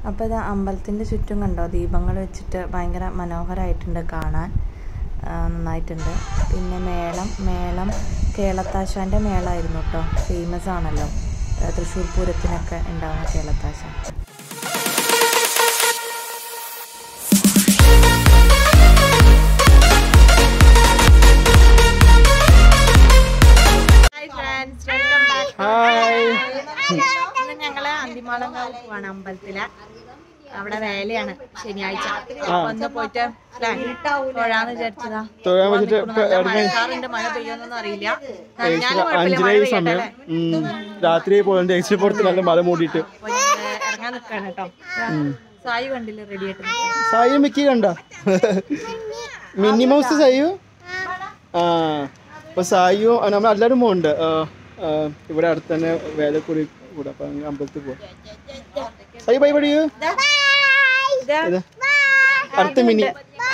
അപ്പോൾ ഇത് അമ്പലത്തിൻ്റെ ചുറ്റും കണ്ടോ ദീപങ്ങൾ വെച്ചിട്ട് ഭയങ്കര മനോഹരമായിട്ടുണ്ട് കാണാൻ ആ, നന്നായിട്ടുണ്ട് പിന്നെ മേളം മേളം കേളത്താശാൻ്റെ മേളമായിരുന്നു കേട്ടോ ഫേമസ് ആണല്ലോ ആ, തൃശ്ശൂർ പൂരത്തിനൊക്കെ ഉണ്ടാകുന്ന കേളത്താശ ഹായ് ഇന്ന് ഞങ്ങള് അന്തിമാളങ്കാവ് പോവാണ് അമ്പലത്തില് അവിടെ വേലയാണ് ശനിയാഴ്ച അപ്പൊ ഒന്ന് പോയിട്ട് ല്ലേ, തൊഴാന്ന് വിചാരിച്ചതാ തൊഴാൻ വെച്ചിട്ട് ഇപ്പൊ നല്ല ഇറങ്ങി മഴക്കാറുണ്ട് മഴ പെയ്യോന്നൊന്നും അറിയില്ല നനഞ്ഞാലും കുഴപ്പമില്ല, അഞ്ചരയായി മഴ സമയം പെയ്യട്ടെ അല്ലേ? ഉം. രാത്രി പോകണ്ട എക്സിറ്റ് പുറത്ത് നല്ല മല മൂടിയിട്ട് അപ്പൊ ഞങ്ങള് ഇറങ്ങാൻ നിക്കാണ് കേട്ടോ സായി കണ്ടില്ല റെഡി ആയിട്ട് നിൽക്കുന്നത്. സായി മിക്കി കണ്ട മിനി മൗസ് സായു ആ അപ്പൊ സായു ആ, നമ്മൾ എല്ലാവരും പോകുന്നുണ്ട് ആ, ആ, ഇവിടെ അടുത്ത് തന്നെ വേലക്കുറി കൂടെ അപ്പൊ അങ്ങ് അമ്പലത്തിൽ പോവാം സായി ബൈ പഠിയൂ ഇത് അടുത്ത മിനി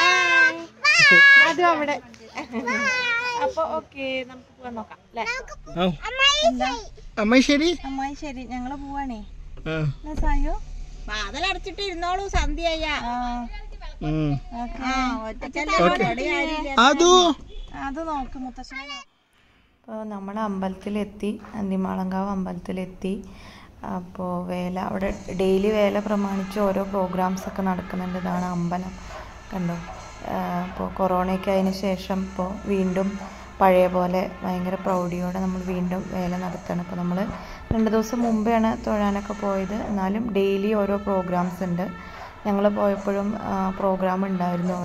അതും അവിടെ അപ്പൊ ഓക്കെ നമുക്ക് പോവാൻ നോക്കാം അല്ലേ അമ്മായി ശരി അമ്മായി ശരി ഞങ്ങള് പോവാണേ ആ, എന്നാ സായോ വാതിലടച്ചിട്ട് ഇരുന്നോളൂ സന്ധ്യയ്യ ഉം. ഒറ്റയ്ക്കല്ലേ അതോ അത് നോക്ക് മുത്തശ്ശനെ അപ്പോൾ നമ്മൾ അമ്പലത്തിലെത്തി അന്തിമാളങ്കാവ് അമ്പലത്തിലെത്തി അപ്പോൾ വേല അവിടെ ഡെയിലി വേല പ്രമാണിച്ച് ഓരോ പ്രോഗ്രാംസ് ഒക്കെ നടക്കുന്നുണ്ട് ഇതാണ് അമ്പലം കണ്ടോ അപ്പോൾ കൊറോണയ്ക്ക് അതിന് ശേഷം ഇപ്പോൾ വീണ്ടും പഴയ പോലെ ഭയങ്കര പ്രൗഢിയോടെ നമ്മൾ വീണ്ടും വേല നടത്തുകയാണ് അപ്പോൾ നമ്മൾ രണ്ട് ദിവസം മുമ്പെയാണ് തൊഴാനൊക്കെ പോയത് എന്നാലും ഡെയിലി ഓരോ പ്രോഗ്രാംസ് ഉണ്ട് ഞങ്ങൾ പോയപ്പോഴും പ്രോഗ്രാം ഉണ്ടായിരുന്നു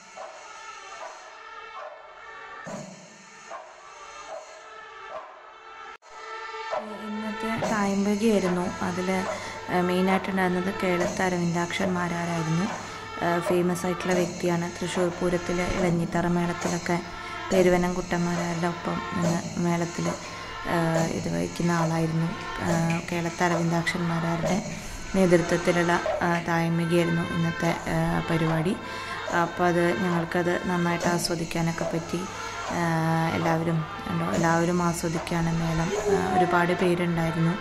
ഇന്നത്തെ തായമ്പകിയായിരുന്നു അതിൽ മെയിനായിട്ടുണ്ടായിരുന്നത് കേളത്ത് അരവിന്ദാക്ഷന്മാരായിരുന്നു ഫേമസ് ആയിട്ടുള്ള വ്യക്തിയാണ് തൃശ്ശൂർ പൂരത്തിലെ ഇളഞ്ഞിത്തറ മേളത്തിലൊക്കെ പെരുവനം കുട്ടന്മാരുടെ ഒപ്പം നിന്ന് മേളത്തിൽ ഇത് വഹിക്കുന്ന ആളായിരുന്നു ആ, കേളത്ത് അരവിന്ദാക്ഷന്മാരാരുടെ നേതൃത്വത്തിലുള്ള ആ, തായമ്മികയായിരുന്നു ഇന്നത്തെ ആ, പരിപാടി അപ്പോൾ അത് ഞങ്ങൾക്കത് നന്നായിട്ട് ആസ്വദിക്കാനൊക്കെ പറ്റി ആ, എല്ലാവരും ഉണ്ടോ എല്ലാവരും ആസ്വദിക്കുകയാണ് മേളം ആ, ഒരുപാട് പേരുണ്ടായിരുന്നു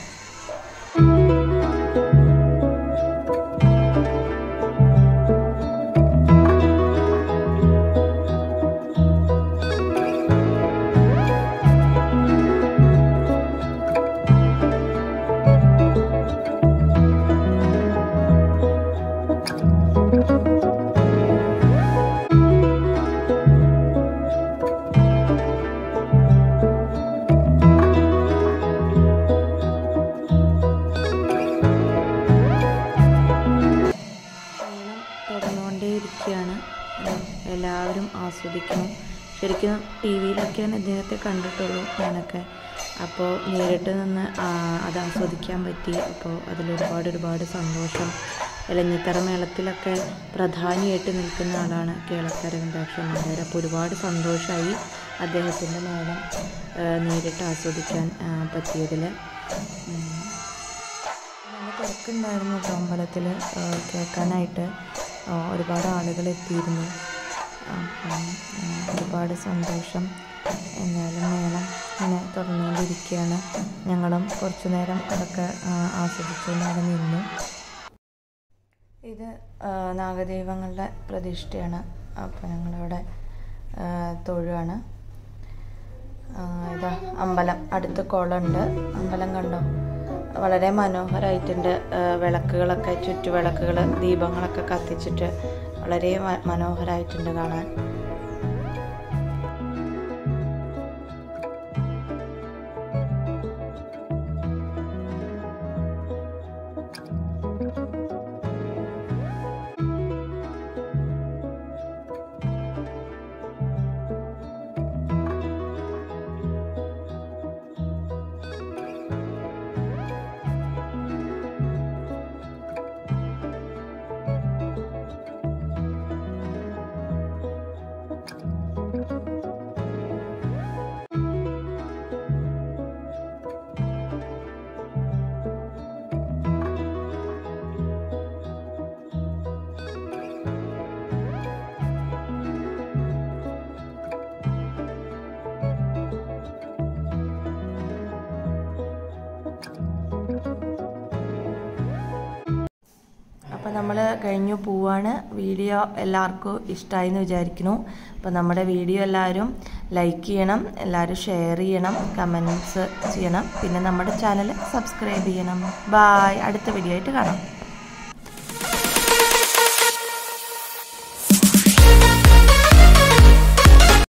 മേളം തുടർന്നുകൊണ്ടേയിരിക്കുകയാണ് ഉം, എല്ലാവരും ആസ്വദിക്കണം ശരിക്കും ടി വിയിലൊക്കെയാണ് ഇദ്ദേഹത്തെ കണ്ടിട്ടുള്ളൂ ഞാനൊക്കെ അപ്പോൾ നേരിട്ട് നിന്ന് ആ, അത് ആസ്വദിക്കാൻ പറ്റി അപ്പോൾ അതിലൊരുപാട് ഒരുപാട് സന്തോഷം ഇലഞ്ഞിത്തറ മേളത്തിലൊക്കെ പ്രധാനിയായിട്ട് നിൽക്കുന്ന ആളാണ് കേളക്കര വെങ്കാക്ഷന്മാർ അപ്പോൾ ഒരുപാട് സന്തോഷമായി അദ്ദേഹത്തിൻ്റെ മേളം ആ, നേരിട്ട് ആസ്വദിക്കാൻ ആ, പറ്റിയതിൽ ഉം. നല്ല തിരക്കുണ്ടായിരുന്നു കേട്ടോ അമ്പലത്തിൽ കേൾക്കാനായിട്ട് ആ, ഒരുപാട് ആളുകൾ എത്തിയിരുന്നു അപ്പം ആ, ഒരുപാട് സന്തോഷം എന്നാലും മേളം ഇങ്ങനെ തുറന്നുകൊണ്ടിരിക്കുകയാണ് ഞങ്ങളും കുറച്ചു നേരം അതൊക്കെ ആ, ആസ്വദിച്ചുകൊണ്ട് അവിടെ നിന്നു ഇത് ആ, നാഗദൈവങ്ങളുടെ പ്രതിഷ്ഠയാണ് അപ്പോൾ ഞങ്ങളവിടെ ആ, തൊഴുവാണ് ആ, ഇതാ അമ്പലം അടുത്ത് കുളമുണ്ട് അമ്പലം കണ്ടോ വളരെ മനോഹരമായിട്ടുണ്ട് ആ, വിളക്കുകളൊക്കെ ചുറ്റുവിളക്കുകൾ ദീപങ്ങളൊക്കെ കത്തിച്ചിട്ട് വളരെ മ- മനോഹരമായിട്ടുണ്ട് കാണാൻ അപ്പോൾ നമ്മൾ കഴിഞ്ഞു പോവാണ് വീഡിയോ എല്ലാവർക്കും ഇഷ്ടമായി എന്ന് വിചാരിക്കുന്നു അപ്പോൾ നമ്മുടെ വീഡിയോ എല്ലാവരും ലൈക്ക് ചെയ്യണം എല്ലാവരും ഷെയർ ചെയ്യണം കമൻറ്റ്സ് ചെയ്യണം പിന്നെ നമ്മുടെ ചാനൽ സബ്സ്ക്രൈബ് ചെയ്യണം ബായ് അടുത്ത വീഡിയോ ആയിട്ട് കാണാം